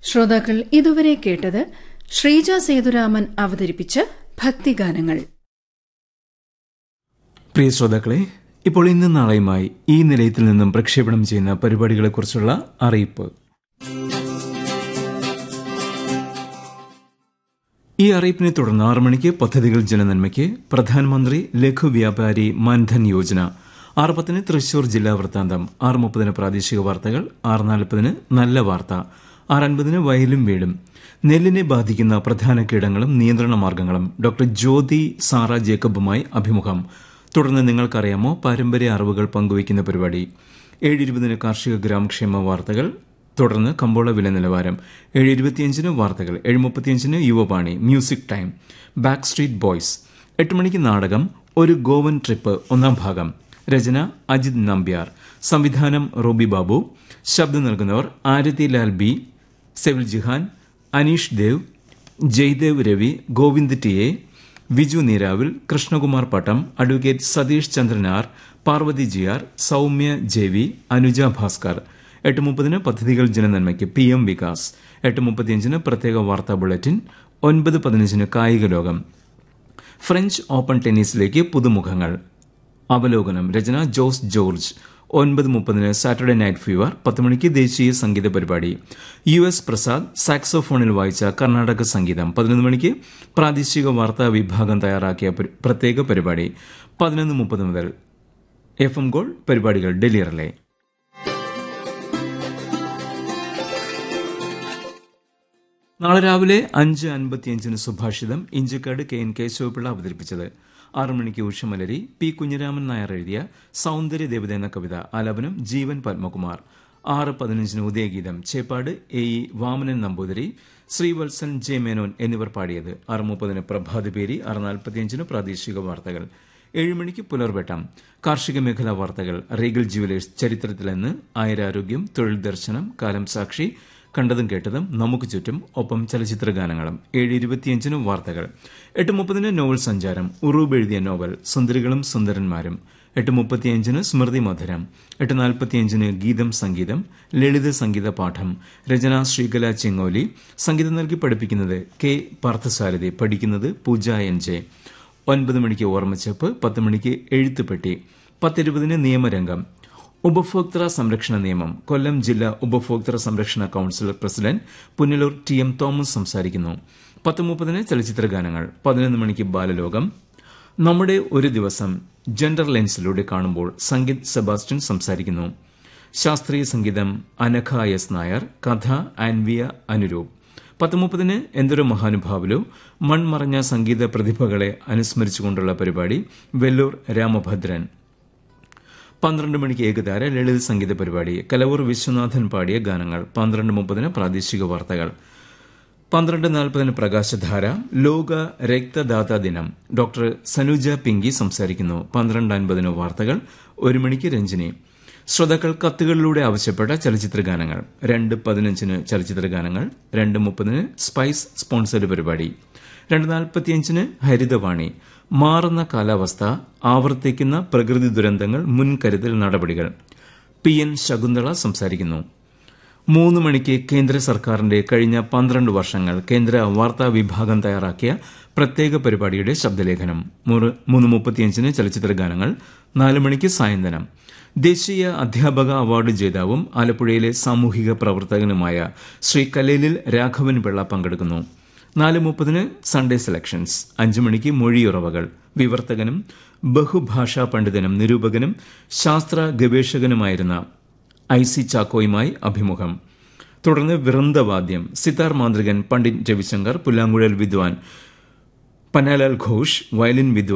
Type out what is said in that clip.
ശ്രോതാക്കൾ ഇതുവരെ കേട്ടത് ശ്രീജ സേതുരാമൻ അവതരിപ്പിച്ച ഭക്തിഗാനങ്ങൾ പ്രിയ ശ്രോതാക്കളെ ഇപ്പോൾ ഇന്നും നാളെയുമായി ഈ നിലയത്തിൽ നിന്നും പ്രക്ഷേപണം ചെയ്യുന്ന പരിപാടികളെക്കുറിച്ചുള്ള അറിയിപ്പ് ഈ അറിയിപ്പിനെ തുടർന്ന് ആറ് മണിക്ക് പദ്ധതികൾ ജനനന്മയ്ക്ക് പ്രധാനമന്ത്രി ലഘു വ്യാപാരി മാൻധൻ യോജന ആറ് പത്തിന് തൃശൂർ ജില്ലാ വൃത്താന്തം ആറ് മുപ്പതിന് പ്രാദേശിക വാർത്തകൾ ആറ് നാൽപ്പതിന് നല്ല വാർത്ത ആറ് അൻപതിന് വയലും വീടും നെല്ലിനെ ബാധിക്കുന്ന പ്രധാന കീടങ്ങളും നിയന്ത്രണ മാർഗങ്ങളും ഡോക്ടർ ജ്യോതി സാറ ജേക്കബുമായി അഭിമുഖം തുടർന്ന് നിങ്ങൾക്കറിയാമോ പാരമ്പര്യ അറിവുകൾ പങ്കുവയ്ക്കുന്ന പരിപാടി ഏഴ് ഇരുപതിന് കാർഷിക ഗ്രാമക്ഷേമ വാർത്തകൾ തുടർന്ന് കമ്പോള വില നിലവാരം ഏഴ് ഇരുപത്തിയഞ്ചിന് വാർത്തകൾ ഏഴ് മുപ്പത്തിയഞ്ചിന് Yuvavani music time Backstreet Boys എട്ട് മണിക്ക് നാടകം ഒരു ഗോവൻ ട്രിപ്പ് ഒന്നാം ഭാഗം രചന അജിത് നമ്പ്യാർ സംവിധാനം റോബി ബാബു ശബ്ദം നൽകുന്നവർ ആരതി ലാൽ ബി സെവിൽ Jihan Aneesh Dev Jaidev Ravi Govind T A Viju Neeravil Krishnakumar Pattom advocate Satheesh Chandran R Parvathy G R Soumya J V Anuja Bhaskar എട്ട് മുപ്പതിന് പദ്ധതികൾ ജനനന്മയ്ക്ക് പി എം വികാസ് എട്ട് മുപ്പത്തിയഞ്ചിന് പ്രത്യേക വാർത്താ ബുള്ളറ്റിൻ ഒൻപത് പതിനഞ്ചിന് കായിക ലോകം ഫ്രഞ്ച് ഓപ്പൺ ടെന്നീസിലേക്ക് പുതുമുഖങ്ങൾ അവലോകനം രചന ജോസ് ജോർജ് ഒൻപത് മുപ്പതിന് സാറ്റർഡേ നൈറ്റ് ഫീവർ പത്ത് മണിക്ക് ദേശീയ സംഗീത പരിപാടി യു എസ് പ്രസാദ് സാക്സോഫോണിൽ വായിച്ച കർണാടക സംഗീതം പതിനൊന്ന് മണിക്ക് പ്രാദേശിക വാർത്താ വിഭാഗം തയ്യാറാക്കിയ പ്രത്യേക പരിപാടി പതിനൊന്ന് മുപ്പത് മുതൽ എഫ് എം ഗോൾ പരിപാടികൾ ഡൽഹി റിലേ നാളെ രാവിലെ അഞ്ച് അൻപത്തിയഞ്ചിന് സുഭാഷിതം ഇഞ്ചക്കാട് കെ എൻ കേശവപിള്ള അവതരിപ്പിച്ചത് ആറു മണിക്ക് ഉഷമലരി പി കുഞ്ഞിരാമൻ നായർ എഴുതിയ സൗന്ദര്യ ദേവത എന്ന കവിത ആലാപനം ജീവൻ പത്മകുമാർ ആറ് പതിനഞ്ചിന് Udayageetham Cheppad A E Vamanan Namboothiri Sreevalsan J Menon എന്നിവർ പാടിയത് ആറ് മുപ്പതിന് പ്രഭാതപേരി ആറ് നാൽപ്പത്തിയഞ്ചിന് പ്രാദേശിക വാർത്തകൾ ഏഴുമണിക്ക് പുലർവെട്ടം കാർഷിക മേഖലാ വാർത്തകൾ റീഗൽ ജുവലേഴ്സ് ചരിത്രത്തിലെന്ന് ആയുരാരോഗ്യം തൊഴിൽ ദർശനം കാലം സാക്ഷി കണ്ടതും കേട്ടതും നമുക്ക് ചുറ്റും ഒപ്പം ചലച്ചിത്ര ഗാനങ്ങളും ഏഴ് ഇരുപത്തിയഞ്ചിന് വാർത്തകൾ എട്ട് മുപ്പതിന് നോവൽ സഞ്ചാരം ഉറൂബ് എഴുതിയ നോവൽ സുന്ദരികളും സുന്ദരന്മാരും എട്ട് മുപ്പത്തിയഞ്ചിന് സ്മൃതി മധുരം എട്ട് നാൽപ്പത്തിയഞ്ചിന് ഗീതം സംഗീതം ലളിത സംഗീത പാഠം രചന ശ്രീകല ചെങ്ങോലി സംഗീതം നൽകി പഠിപ്പിക്കുന്നത് കെ പാർത്ഥസാരഥി പഠിക്കുന്നത് പൂജ എൻ ജെ ഒൻപത് മണിക്ക് ഓർമ്മച്ചപ്പ് പത്ത് മണിക്ക് എഴുത്തുപെട്ടി പത്തിരുപതിന് നിയമരംഗം ഉപഭോക്തൃ സംരക്ഷണ നിയമം കൊല്ലം ജില്ലാ ഉപഭോക്തൃ സംരക്ഷണ council president Punalur T M Thomas സംസാരിക്കുന്നു പത്ത് മുപ്പതിന് ചലച്ചിത്ര ഗാനങ്ങൾ പതിനൊന്ന് മണിക്ക് ബാലലോകം നമ്മുടെ ഒരു ദിവസം ജെൻഡർ ലെൻസിലൂടെ കാണുമ്പോൾ സംഗീത് സെബാസ്റ്റ്യൻ സംസാരിക്കുന്നു ശാസ്ത്രീയ സംഗീതം അനഘ എസ് നായർ കഥ ആൻവിയ അനുരൂപ് പത്ത് മുപ്പതിന് എന്തൊരു മഹാനുഭാവുലു മൺമറഞ്ഞ സംഗീത പ്രതിഭകളെ അനുസ്മരിച്ചുകൊണ്ടുള്ള പരിപാടി വെല്ലൂർ രാമഭദ്രൻ പന്ത്രണ്ട് മണിക്ക് ഏകതാര ലളിത സംഗീത പരിപാടി കലവൂർ വിശ്വനാഥൻ പാടിയ ഗാനങ്ങൾ പന്ത്രണ്ട് മുപ്പതിന് പ്രാദേശിക വാർത്തകൾ പന്ത്രണ്ട് നാൽപ്പതിന് പ്രകാശധാര ലോക രക്തദാതാ ദിനം ഡോക്ടർ സനുജ പിങ്കി സംസാരിക്കുന്നു പന്ത്രണ്ട് അൻപതിന് വാർത്തകൾ ഒരു മണിക്ക് രഞ്ജിനി ശ്രോതാക്കൾ കത്തുകളിലൂടെ ആവശ്യപ്പെട്ട ചലച്ചിത്ര ഗാനങ്ങൾ രണ്ട് പതിനഞ്ചിന് ചലച്ചിത്ര ഗാനങ്ങൾ രണ്ട് മുപ്പതിന് സ്പൈസ് സ്പോൺസർഡ് പരിപാടി രണ്ട് നാൽപ്പത്തിയഞ്ചിന് ഹരിതവാണി മാറുന്ന കാലാവസ്ഥ ആവർത്തിക്കുന്ന പ്രകൃതി ദുരന്തങ്ങൾ മുൻകരുതൽ നടപടികൾ പി എൻ ശകുന്തള സംസാരിക്കുന്നു മൂന്ന് മണിക്ക് കേന്ദ്ര സർക്കാരിന്റെ കഴിഞ്ഞ പന്ത്രണ്ട് വർഷങ്ങൾ കേന്ദ്ര വാർത്താ വിഭാഗം തയ്യാറാക്കിയ പ്രത്യേക പരിപാടിയുടെ ശബ്ദലേഖനം മൂന്ന് മുപ്പത്തിയഞ്ചിന് ചലച്ചിത്ര ഗാനങ്ങൾ നാല് മണിക്ക് സായന്തനം ദേശീയ അധ്യാപക അവാർഡ് ജേതാവും ആലപ്പുഴയിലെ സാമൂഹിക പ്രവർത്തകനുമായ ശ്രീ കലേലിൽ രാഘവൻ പിള്ള പങ്കെടുക്കുന്നു നാല് മുപ്പതിന് സൺഡേ സെലക്ഷൻസ് അഞ്ചു മണിക്ക് മൊഴിയുറവകൾ വിവർത്തകനും ബഹുഭാഷാ പണ്ഡിതനും നിരൂപകനും ശാസ്ത്ര ഗവേഷകനുമായിരുന്ന ഐ സി ചാക്കോയുമായി അഭിമുഖം തുടർന്ന് വൃന്ദവാദ്യം സിതാർ മാന്ത്രികൻ പണ്ഡിറ്റ് രവിശങ്കർ പുല്ലാങ്കുഴൽ വിദ്വാൻ പന്നാലാൽ ഘോഷ് വയലിൻ വിദ്വാൻ